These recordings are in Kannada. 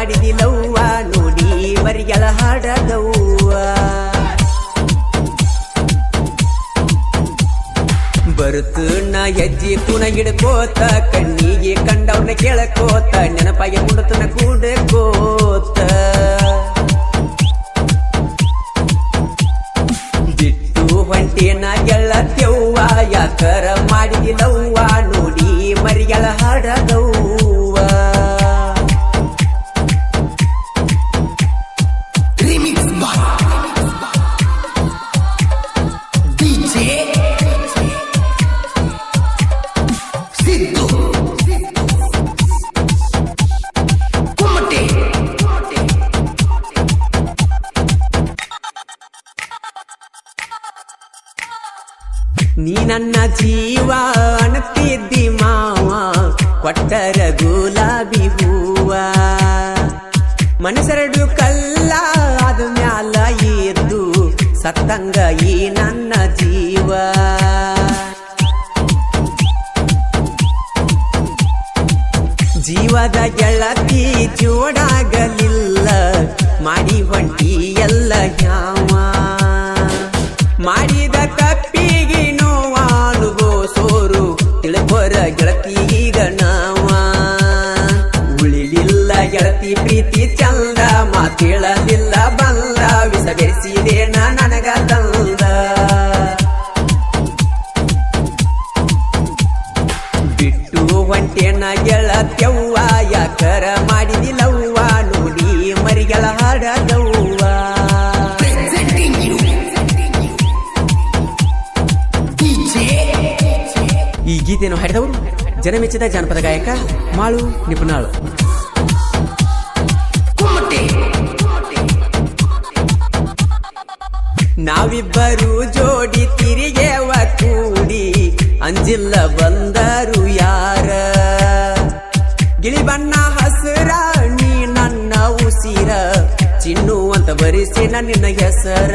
ಮಾಡಿದಿಲ್ಲವ್ವ ನೋಡಿ ಮರಿಗಳ ಹಾಡದವ್ವ ಬರುತ್ತು ನಾ ಹೆಜ್ಜೆ ಕುಣ ಹಿಡ್ಕೋತ ಕಣ್ಣಿಗೆ ಕಂಡವನ ಕೆಳಕೋತ ನೆನಪಾಗಿ ಮುಡುತ್ತನ ಕೂಡಕೋತ ಬಿಟ್ಟು ಹೊಂಟೇನ ಗೆಳತ್ಯವ್ವ ಯಾಕರ ಮಾಡಿದಿಲ್ಲವ್ವ ನೋಡಿ ಮರಿಗಳ ಹಾಡದವ್ವ Remix by DJ Siddu Kumate ನೀ ನನ್ನ ಜೀವ ಅಣತಿದ್ದಿ ಮಾವ ಕೊಟ್ಟರ ಗುಲಾಬಿ ಹೂವ ಮನಸರಡು ಕಲ್ಲ ಅದು ಮ್ಯಾಲ ಎದ್ದು ಸತ್ತಂಗ ಈ ನನ್ನ ಜೀವ ಜೀವದ ಗೆಳತಿ ಜೋಡಾಗಲಿಲ್ಲ ಮಾಡಿ ಹೊಂಟಿ ಎಲ್ಲ ಯಾವ ಮಾಡಿದ ತಪ್ಪಿಗೆ ನೋವಾನುಗೋ ಸೋರು ತಿಳ್ಕೊರ ಗೆಳತಿ ಈಗ ನಾವ ಉಳಿಲಿಲ್ಲ ಗೆಳತಿ ಪ್ರೀತಿ ಚಂದ ಮಾತೇಳಲಿಲ್ಲ ಬಂದ ವಿಸ ಬೆರೆಸಿದೇನ ನನಗ ತಂದ ಬಿಟ್ಟು ಹೊಂಟೇನ ಗೆಳತ್ಯವ್ವ ಯಾಕರ ಮಾಡಿದಿಲ್ಲವ್ವ ನೋಡಿ ಮರಿಗಳ ಹಾಡದವ್ವ Presenting you DJ ಈ ಗೀತೆಯನ್ನು ಹಾಡಿದವರು ಜನಮೆಚ್ಚಿದ ಜಾನಪದ ಗಾಯಕ ಮಾಳು ನಿಪುಣಾಳು Kumate ನಾವಿಬ್ಬರು ಜೋಡಿ ತಿರಿಗೆವ ಕೂಡಿ ಅಂಜಿಲ್ಲ ಬಂದರು ಯಾರ ಗಿಳಿ ಬಣ್ಣ ಹಸುರ ನೀ ನನ್ನ ಉಸಿರ ಚಿನ್ನು ಅಂತ ಬರಿಸಿ ನಿನ್ನ ಹೆಸರ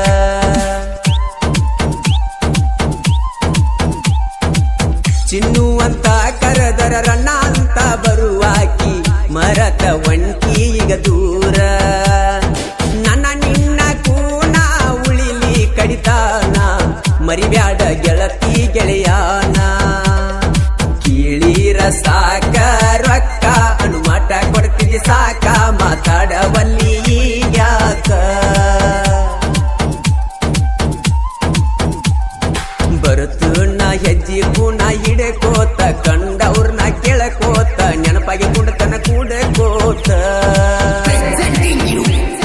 ಚಿನ್ನು ಅಂತ ಕರೆದರ ರಣ್ಣ ಅಂತ ಬರುವಾಕಿ ಮರತ ಒಂಟಿ ಈಗ ದೂರ ನನ್ನ ನಿನ್ನ ಕೂನ ಉಳಿಲಿ ಕಡಿತಾನ ಮರಿಬ್ಯಾಡ ಗೆಳತಿ ಗೆಳೆಯಾನ ಕೀಳಿರ ಸಾಕ ರೊಕ್ಕ ಅನುಮಾಟ ಕೊಡ್ತಿದ್ದಿ ಸಾಕ ಮಾತಾಡವಲ್ಲಿ ಯಾಕ ಬರುತ್ತು ನಾ ಹೆಜ್ಜೆ ಕೂನ ಹಿಡಕೋತ ಕಂಡವ್ರನ್ನ ಕೇಳಕೋತ ನೆನಪಾಗಿ ಕುಂಡತನ ಕೂಡಕೋತ Presenting you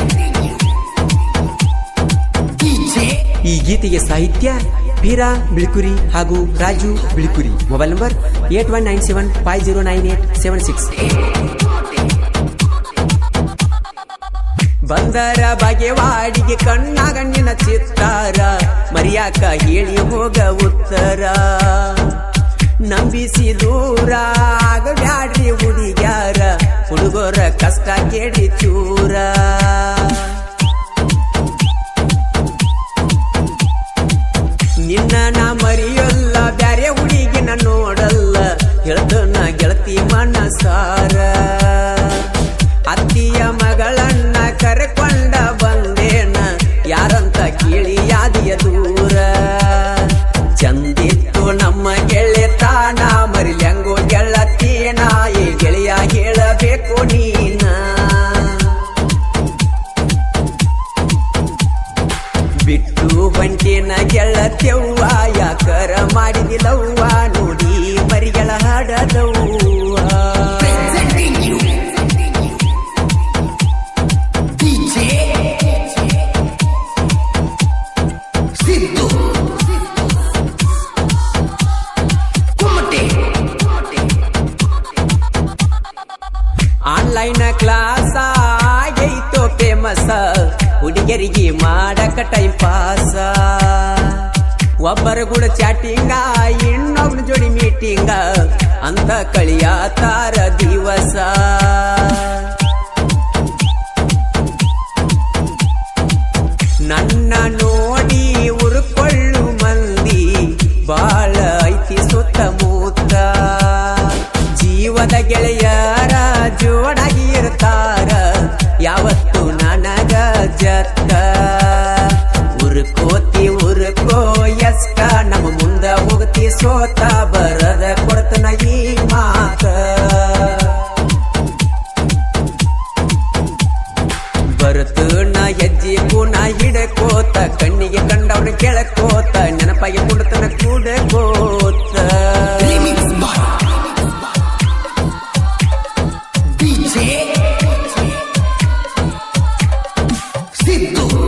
DJ ಈ ಗೀತೆಗೆ ಸಾಹಿತ್ಯ ಬೀರಾ ಬಿಳ್ಕುರಿ ಹಾಗೂ Raju Bilkuri mobile number eight one nine seven five zero nine eight seven six ಬಂದರ ಬಗೆವಾಡಿಗೆ ಕಣ್ಣಾಗಣ್ಣಿನ ಚಿತ್ತಾರ ಮರಿಯಾಕ ಹೇಳಿ ಹೋಗ ಉತ್ತರ ನಂಬಿಸಿ ದೂರ ಆಗಬ್ಯಾಡ್ರಿ ಹುಡುಗ್ಯಾರ ಹುಡುಗರ ಕಷ್ಟ ಕೇಳಿ ಚೂರ ನಿನ್ನ ನಾ ಮರಿಯಲ್ಲ ಬ್ಯಾರೆ ಹುಡುಗಿನ ನೋಡಲ್ಲ ಹೇಳ್ತನ ಗೆಳತಿ ಮನಸಾರ ಅತ್ತಿಯ ಮಗಳನ್ನ ಕರೆಕೊಂಡ ಬಂದೇನ ಯಾರಂತ ಕೇಳಿ ಯಾದಿಯ ದೂರ ಚಂದಿತ್ತು ನಮ್ಮ ಗೆಳೆತಾನ ಮರಿಲ್ಯಂಗೋ ಗೆಳತಿನ ಈ ಗೆಳೆಯ ಹೇಳಬೇಕು ನೀನ ಬಿಟ್ಟು ಹೊಂಟಿನ ಗೆಳತ್ಯವ್ವ ಯಾಕರ ಮಾಡಿದಿಲ್ಲವ್ವ ನೋಡಿ ಮರಿಗಳ ಹಾಡದವ್ವ Presenting you DJ Siddu Kumate online class ಆಗೈತೋ ಫೇಮಸ್ ಹುಡುಗರಿಗೆ ಮಾಡಕ ಟೈಮ್ ಪಾಸ ಒಬ್ಬರ ಕೂಡ ಚಾಟಿಂಗ ಇನ್ನೊಬ್ನ ಜೋಡಿ ಮೀಟಿಂಗ ಅಂತ ಕಳಿಯಾತಾರ ದಿವಸ ನನ್ನ ನೋಡಿ ಉರ್ಕೊಳ್ಳು ಮಂದಿ ಬಾಳ ಐತಿ ಸುತ್ತಮುತ್ತ ಜೀವದ ಗೆಳೆಯರ ಜೋಡಾಗಿ ಇರ್ತಾರ ಹಿಡ್ಕೋತ ಬರದ ಕೊಡ್ತನ ಈ ಮಾತ ಬರುತ್ತು ನಾ ಹೆಜ್ಜೆ ಕೂನ ಹಿಡಕೋತ ಕಣ್ಣಿಗೆ ಕಂಡವನ ಕೆಳಕೋತ ನೆನಪಾಗಿ ಕುಡ್ತನ ಕೂಡಕೋತ Remix by DJ Siddu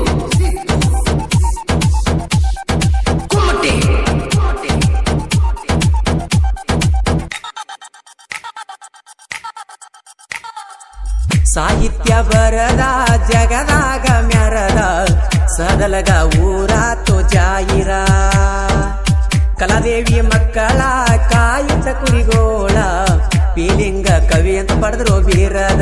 Kumate ಸಾಹಿತ್ಯ ಬರದ ಜಗದಾಗ ಮ್ಯಾರದ ಸದಲಗ ಊರಾತು ಜಾಯಿರ ಕಲಾದೇವಿ ಮಕ್ಕಳ ಕಾಯುತ್ತ ಕುರಿಗೋಳ ಪೀಲಿಂಗ ಕವಿ ಅಂತ ಪಡೆದ್ರು ಬೀರದ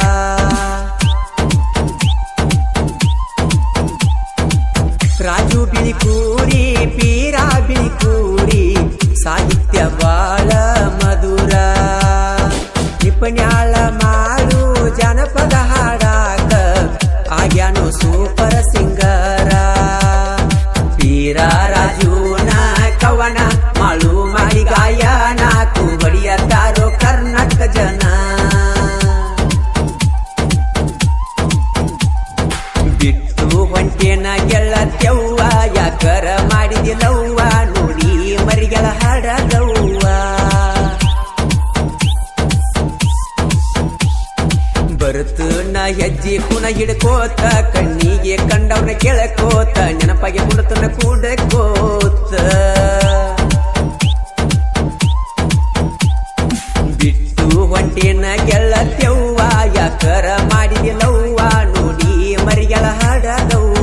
ರಾಜು ಬಿಳಿಕೂರಿ ಪೀರ ಬಿಳಿಕೂರಿ ಸಾಹಿತ್ಯ ಬಾಳ ಮಧುರ ನಿಪಣ್ಯಾಳ ಮಾಡು ಜನಪದ ಹಾಡಾಕ ಆಗ್ಯಾನು ಸೂಪರ್ ಸಿಂಗರ ಪೀರ ರಾಜುನ ಕವನ ಮಾಳು ಮಾಡಿ ಗಾಯನ ಕುಬಡಿಯತ್ತಾರೋ ಕರ್ನಾಟಕ ಜನ ಬಿಟ್ಟು ಹೊಂಟೇನ ಗೆಳತ್ಯವ್ವ ಯಾಕರ ಮಾಡಿದಿಲ್ಲವ್ವ ನೋಡಿ ಮರಿಗಳ ಹಾಡದವ್ವ ಬರುತ್ತು ನಾ ಹೆಜ್ಜೆ ಕುಣ ಹಿಡ್ಕೋತ ಕಣ್ಣಿಗೆ ಕಂಡವ್ನ ಕೆಳಕೋತ ನೆನಪಾಗಿ ಕುಡತನ ಕೂಡಕೋತ ಬಿಟ್ಟು ಹೊಂಟೇನ ಗೆಳತ್ಯವ್ವ ಯಾಕರ ಮಾಡಿದಿಲ್ಲವ್ವ ನೋಡಿ ಮರಿಗಳ ಹಾಡದವ್ವ